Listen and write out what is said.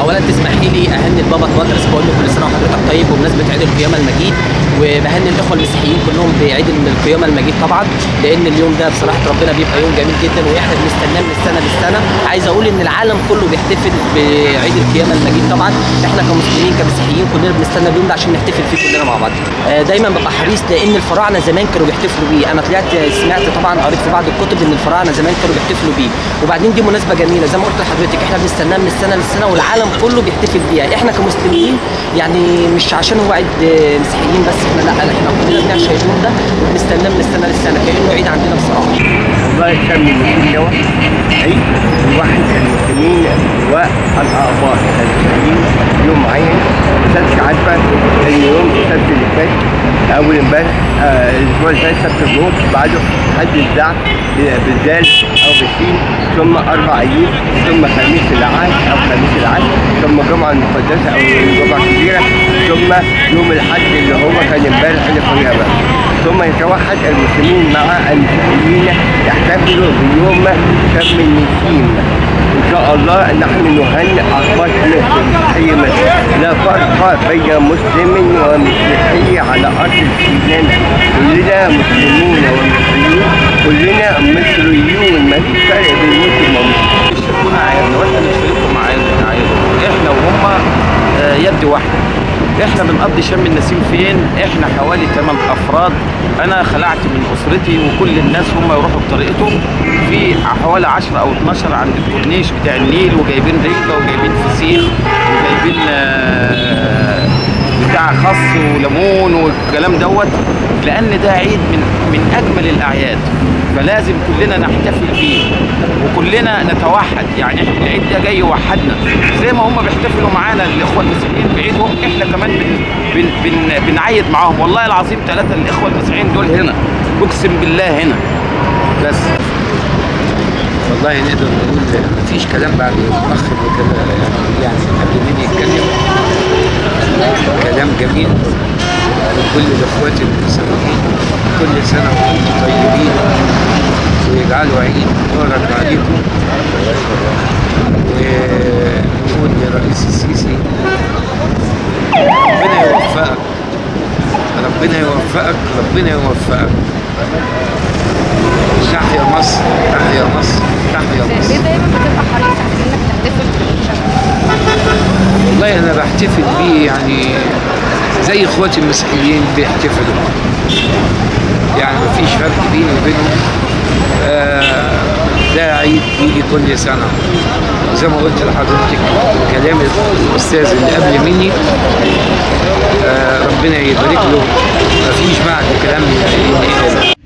اولا تسمحي لي اهني البابا تواترس بقول له كل سنه وحضرتك طيب بمناسبه عيد القيامه المجيد وبهني الاخوه المسيحيين كلهم بعيد القيامه المجيد طبعا لان اليوم ده بصراحه ربنا بيبقى يوم جميل جدا واحنا بنستناه من السنه للسنه عايز اقول ان العالم كله بيحتفل بعيد القيامه المجيد طبعا احنا كمسلمين كمسيحيين كلنا بنستنى اليوم ده عشان نحتفل فيه كلنا مع بعض آه، دايما ببقى حريص لان الفراعنه زمان كانوا بيحتفلوا بيه انا طلعت سمعت طبعا قريت في بعض الكتب ان الفراعنه زمان كانوا بيحتفلوا بيه وبعدين دي مناسبه جميله زي ما قلت لحضرتك احنا بنستناه من السنه للسنه والعالم كله بيحتفل بيها احنا كمسلمين يعني مش عشان هو عيد آه، مسيحيين بس احنا لا احنا كلنا بنعشق اليوم ده وبنستناه من السنه للسنه كانه عيد عندنا بصراحه الله يسمي المسلمين دوت عيد الواحد المسلمين والأقباط المسلمين يوم معين سبت عارفة كان يوم السبت اللي فات أول امبارح آه، الأسبوع اللي فات سبت الجمعة بعده حد الزعف بالدال أو بالسين ثم أربع أيام ثم خميس العاد أو خميس العاد ثم الجمعة المقدسة أو الجمعة الكبيرة ثم يوم الحد اللي هو كان امبارح اللي فوقيها بقى ثم يتوحد المسلمين مع المسيحيين يحتفلوا بيوم شم النسيم ان شاء الله نحن نهنئ اخبار المسيحيه لا فرق بين مسلم ومسيحي على ارض الاسلام كلنا مسلمون ومسيحيون كلنا مصريون ما فيش فرق بين مسلم ومسيحي يشاركون اعيادنا واحنا نشاركهم اعيادنا اعيادهم احنا وهم آه، يد واحده احنا بنقضي شم النسيم فين احنا حوالي 8 افراد انا خلعت من اسرتي وكل الناس هم يروحوا بطريقتهم في حوالي 10 او 12 عند الكورنيش بتاع النيل وجايبين رنجه وجايبين فسيخ وجايبين آه، بتاع خس وليمون والكلام دوت لان ده عيد من من اجمل الاعياد فلازم كلنا نحتفل بيه وكلنا نتوحد يعني احنا العيد ده جاي يوحدنا زي ما هم بيحتفلوا معانا الاخوه المسيحيين بعيدهم احنا كمان بن بن بن بنعيد معاهم والله العظيم ثلاثه الاخوه المسيحيين دول هنا اقسم بالله هنا بس والله نقدر نقول مفيش كلام بعد الاخ اللي كده يعني يعني قبل مني يتكلم كلام جميل لكل الاخوات المسلمين كل سنه وانتم طيبين ويجعلوا عيد مبارك عليكم ونقول لرئيس السيسي ربنا يوفقك ربنا يوفقك ربنا يوفقك تحيا مصر تحيا مصر تحيا مصر ليه دايما بتبقى حريص على انك تحتفل بالشم؟ والله انا بحتفل بيه يعني زي اخواتي المسيحيين بيحتفلوا يعني مفيش فرق بيني وبينهم آه ده عيد بيجي كل سنة زي ما قلت لحضرتك كلام الأستاذ اللي قبل مني آه ربنا يبارك له مفيش بعد كلام ينقال